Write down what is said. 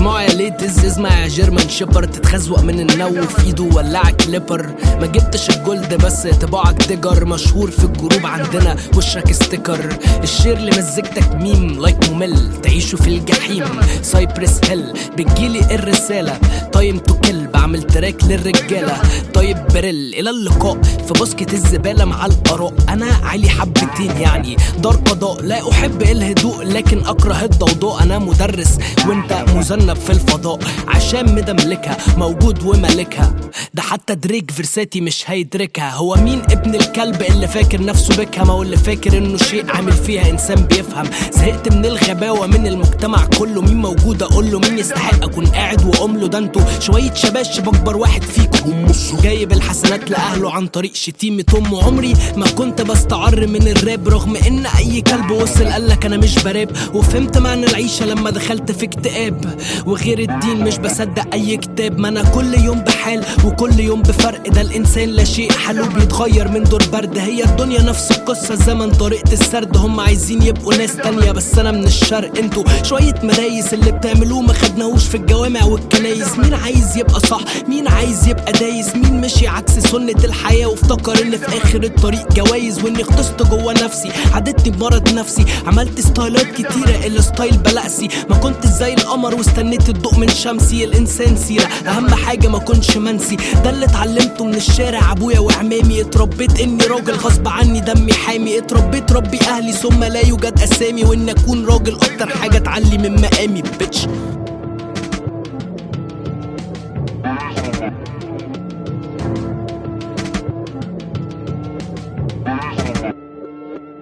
اسمعوا يا ليتز اسمع يا جيرمان شيبر تتخزوق من النو في ايده ولع كليبر ما جبتش الجولد بس طباعك ديجر مشهور في الجروب عندنا وشك ستيكر الشير لمزجتك ميم لايك ممل تعيشوا في الجحيم سايبرس هيل بتجيلي الرسالة تايم تو كيل بعمل تراك للرجالة طيب بريل الى اللقاء في بسكة الزبالة مع الاراء انا عالي حبتين يعني دار قضاء لا احب الهدوء لكن اكره الضوضاء انا مدرس وانت مذنب في الفضاء عشان مدملكها موجود وملكها ده حتى دريك فرساتي مش هيدركها هو مين ابن الكلب اللي فاكر نفسه بكها ما هو اللي فاكر انه شيء عامل فيها انسان بيفهم زهقت من الغباوة من المجتمع كله مين موجود اقول له مين يستحق اكون قاعد واقوم له ده انتوا شوية شباشب اكبر واحد فيكم جايب الحسنات لاهله عن طريق شتيمة امه عمري ما كنت بستعر من الراب رغم ان اي كلب وصل قالك انا مش براب وفهمت معنى العيشة لما دخلت في اكتئاب وغير الدين مش بصدق اي كتاب ما انا كل يوم بحال وكل يوم بفرق ده الانسان لا شيء حلو بيتغير من دور برد هي الدنيا نفس القصة الزمن طريقة السرد هم عايزين يبقوا ناس تانية بس انا من الشرق انتوا شوية مرايس اللي بتعملوه ما خدناهوش في الجوامع والكنايس مين عايز يبقى صح مين عايز يبقى دايس مين مشي عكس سنة الحياة وافتكر ان في اخر الطريق جوايز واني اغتصت جوه نفسي عدتني بمرض نفسي عملت ستايلات كتيرة الستايل بلقسي ما كنت زي القمر واستنيت الضوء من شمسي الانسان سيرة اهم حاجة ما كنش منسي ده اللي اتعلمته من الشارع ابويا وعمامي اتربيت اني راجل غصب عني دمي حامي اتربيت ربي اهلي ثم لا يوجد اسامي وان اكون راجل اكتر حاجة تعلي من مقامي بيتش